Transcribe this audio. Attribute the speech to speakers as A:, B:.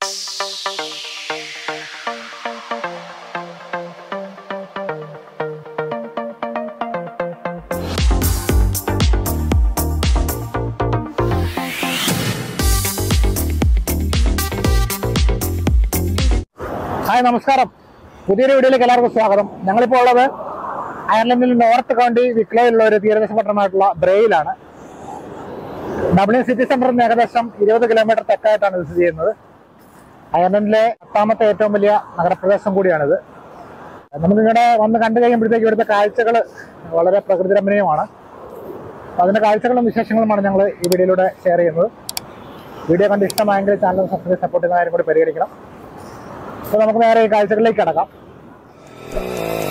A: hi നമസ്കാരം പുതിയൊരു വീഡിയോയിലേക്ക് എല്ലാവർക്കും സ്വാഗതം ഞങ്ങളിപ്പോൾ ഉള്ളത് അയർലൻഡിൽ നോർത്ത് കൗണ്ടി വിക്ലോയിലുള്ള ഒരു തീരദേശ പട്ടണമായിട്ടുള്ള ബ്രേയിലാണ് ഡബ്ലിൻ സിറ്റി സെന്ററിൽ നിന്ന് ഏകദേശം ഇരുപത് കിലോമീറ്റർ തെക്കായിട്ടാണ് ഇത് സ്ഥിതി ചെയ്യുന്നത് അയർലൻഡിലെ പത്താമത്തെ ഏറ്റവും വലിയ നഗരപ്രദേശം കൂടിയാണിത് നമുക്ക് ഇവിടെ വന്ന് കണ്ടു കഴിയുമ്പോഴത്തേക്ക് ഇവിടുത്തെ കാഴ്ചകൾ വളരെ പ്രകൃതി രമണീയമാണ് അപ്പോൾ അതിന്റെ കാഴ്ചകളും വിശേഷങ്ങളുമാണ് ഞങ്ങൾ ഈ വീഡിയോയിലൂടെ ഷെയർ ചെയ്യുന്നത് വീഡിയോ കണ്ട് ഇഷ്ടമായെങ്കിൽ ചാനൽ സബ്സ്ക്രൈബ് സപ്പോർട്ട് ചെയ്യുന്ന കാര്യം കൂടി പരിഗണിക്കണം അപ്പോൾ നമുക്ക് നേരെ ഈ കാഴ്ചകളിലേക്ക് കിടക്കാം